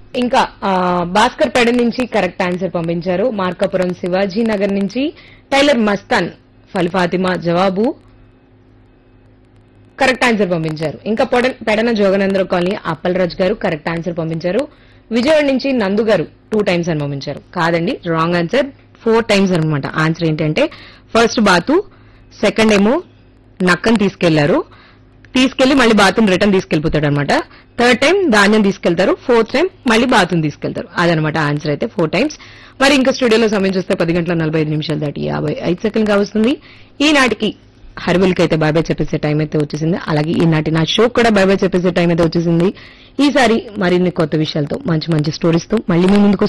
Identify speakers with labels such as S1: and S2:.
S1: ఇంకా ఆ, భాస్కర్ పెడ నుంచి కరెక్ట్ ఆన్సర్ పంపించారు మార్కాపురం శివాజీ నగర్ నుంచి టైలర్ మస్తాన్ ఫలి ఫాతిమా జవాబు కరెక్ట్ ఆన్సర్ పంపించారు ఇంకా పొడ- పెడన జోగనంద్ర కాలనీ అప్పలరాజు గారు కరెక్ట్ ఆన్సర్ పంపించారు విజయవాడ నుంచి నందు గారు టూ టైమ్స్ అని పంపించారు కాదండి రాంగ్ ఆన్సర్ ఫోర్ టైమ్స్ అనమాట ఆన్సర్ ఏంటంటే ఫస్ట్ బాతు సెకండ్ ఏమో నక్కని తీసుకెళ్లారు తీసుకెళ్లి మళ్ళీ బాతుని రిటర్న్ తీసుకెళ్లిపోతాడు అనమాట థర్డ్ టైం ధాన్యం తీసుకెళ్తారు ఫోర్త్ టైం మళ్ళీ బాతుని తీసుకెళ్తారు అదనమాట ఆన్సర్ అయితే ఫోర్ టైమ్స్ మరి ఇంకా స్టూడియోలో సమయం చూస్తే పది గంటల నలభై ఐదు నిమిషాలు దాటి యాభై ఐదు సెకండ్ వస్తుంది ఈనాటికి హర్బిల్కి అయితే బాయ్ బాయ్ చెప్పేసే టైం అయితే వచ్చేసింది అలాగే ఈనాటి నా షో కూడా బాయ్ బాయ్ చెప్పేసే టైం అయితే వచ్చేసింది ఈసారి మరిన్ని కొత్త విషయాలతో మంచి మంచి స్టోరీస్ తో మళ్ళీ మీ ముందుకు